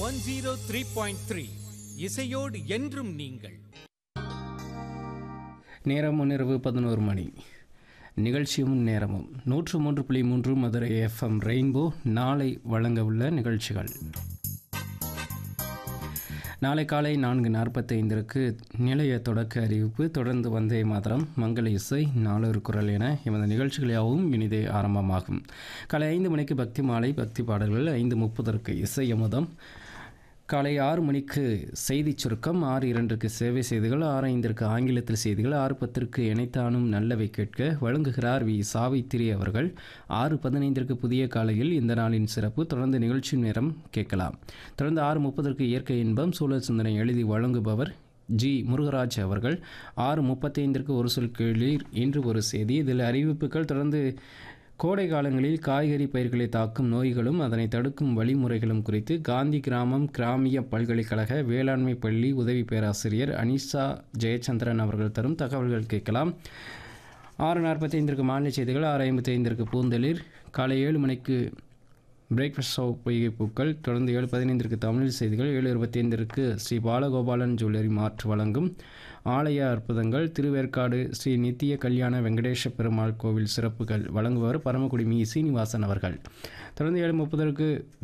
one zero three point three இசையோடு என்றும் நீங்கள் நேரம் முன்னிரவு பதினோரு மணி நிகழ்ச்சியும் நேரமும் நூற்று மூன்று புள்ளி மூன்று மதுரை எஃப்எம் ரெயின்போ நாளை வழங்க உள்ள நிகழ்ச்சிகள் நாளை காலை நான்கு நாற்பத்தைந்திற்கு நிலைய தொடக்க அறிவிப்பு தொடர்ந்து வந்தே மாதரம் மங்கள இசை நாளொரு குரல் என எமது நிகழ்ச்சிகளாகவும் இனிதே ஆரம்பமாகும் காலை ஐந்து மணிக்கு பக்தி மாலை பக்தி பாடல்கள் ஐந்து முப்பதற்கு இசை அமுதம் காலை ஆறு மணிக்கு செய்திச் சுருக்கம் ஆறு இரண்டுக்கு சேவை செய்திகள் ஆறு ஐந்திற்கு ஆங்கிலத்தில் செய்திகள் ஆறு பத்திற்கு இணைத்தானும் நல்லவை கேட்க வழங்குகிறார் வி சாவித்திரி அவர்கள் ஆறு பதினைந்திற்கு புதிய காலையில் இந்த நாளின் சிறப்பு தொடர்ந்து நிகழ்ச்சி நேரம் கேட்கலாம் தொடர்ந்து ஆறு முப்பதற்கு இயற்கை இன்பம் சூழல் சிந்தனை எழுதி வழங்குபவர் ஜி முருகராஜ் அவர்கள் ஆறு முப்பத்தைந்திற்கு ஒரு சொல் கேளீர் இன்று ஒரு செய்தி இதில் அறிவிப்புகள் தொடர்ந்து கோடை காலங்களில் காய்கறி பயிர்களை தாக்கும் நோய்களும் அதனை தடுக்கும் வழிமுறைகளும் குறித்து காந்தி கிராமம் கிராமிய பல்கலைக்கழக வேளாண்மை பள்ளி உதவி பேராசிரியர் அனிஷா ஜெயச்சந்திரன் அவர்கள் தரும் தகவல்கள் கேட்கலாம் ஆறு நாற்பத்தைந்திற்கு மாநில செய்திகள் ஆறு ஐம்பத்தைந்திற்கு பூந்தளிர் காலை ஏழு மணிக்கு பிரேக்ஃபாஸ்ட் ஷோ பொய்கை பூக்கள் தொடர்ந்து ஏழு பதினைந்திற்கு தமிழ் செய்திகள் ஏழு இருபத்தி ஐந்திற்கு ஸ்ரீ பாலகோபாலன் ஜுவல்லரி மாற்று வழங்கும் ஆலய அற்புதங்கள் திருவேற்காடு ஸ்ரீ நித்திய கல்யாண வெங்கடேஷ பெருமாள் கோவில் சிறப்புகள் வழங்குபவர் பரமக்குடி மீ சீனிவாசன் அவர்கள் தொடர்ந்து ஏழு முப்பதற்கு